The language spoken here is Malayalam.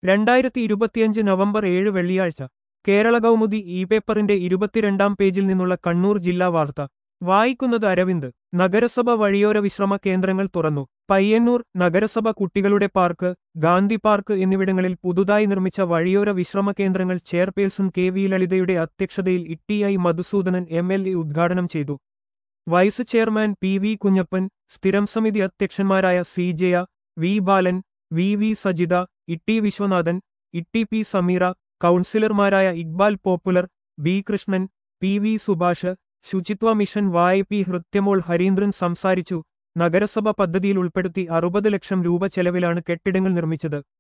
രണ്ടായിരത്തി ഇരുപത്തിയഞ്ച് നവംബർ ഏഴ് വെള്ളിയാഴ്ച കേരള കൗമുദി ഇ പേപ്പറിന്റെ ഇരുപത്തിരണ്ടാം പേജിൽ നിന്നുള്ള കണ്ണൂർ ജില്ലാ വാർത്ത വായിക്കുന്നത് അരവിന്ദ് നഗരസഭ വഴിയോര വിശ്രമ കേന്ദ്രങ്ങൾ തുറന്നു പയ്യന്നൂർ നഗരസഭ കുട്ടികളുടെ പാർക്ക് ഗാന്ധി പാർക്ക് എന്നിവിടങ്ങളിൽ പുതുതായി നിർമ്മിച്ച വഴിയോര വിശ്രമ കേന്ദ്രങ്ങൾ ചെയർപേഴ്സൺ കെ വി ലളിതയുടെ അധ്യക്ഷതയിൽ ഇട്ടിഐ മധുസൂദനൻ എം എൽ എ ഉദ്ഘാടനം ചെയ്തു vice chairman P V Kunhappan സ്ഥിരം സമിതി അധ്യക്ഷന്മാരായ C Jaya V Balan V V Sajitha Itti Viswanathan Itti P Sameera കൗൺസിലർമാരായ Iqbal popular B Krishnan P V Subhash ശുചിത്വ മിഷൻ വായ പി ഹൃത്യമോൾ ഹരീന്ദ്രൻ സംസാരിച്ചു നഗരസഭ പദ്ധതിയിൽ ഉൾപ്പെടുത്തി അറുപത് ലക്ഷം രൂപ ചെലവിലാണ് കെട്ടിടങ്ങൾ നിർമ്മിച്ചത്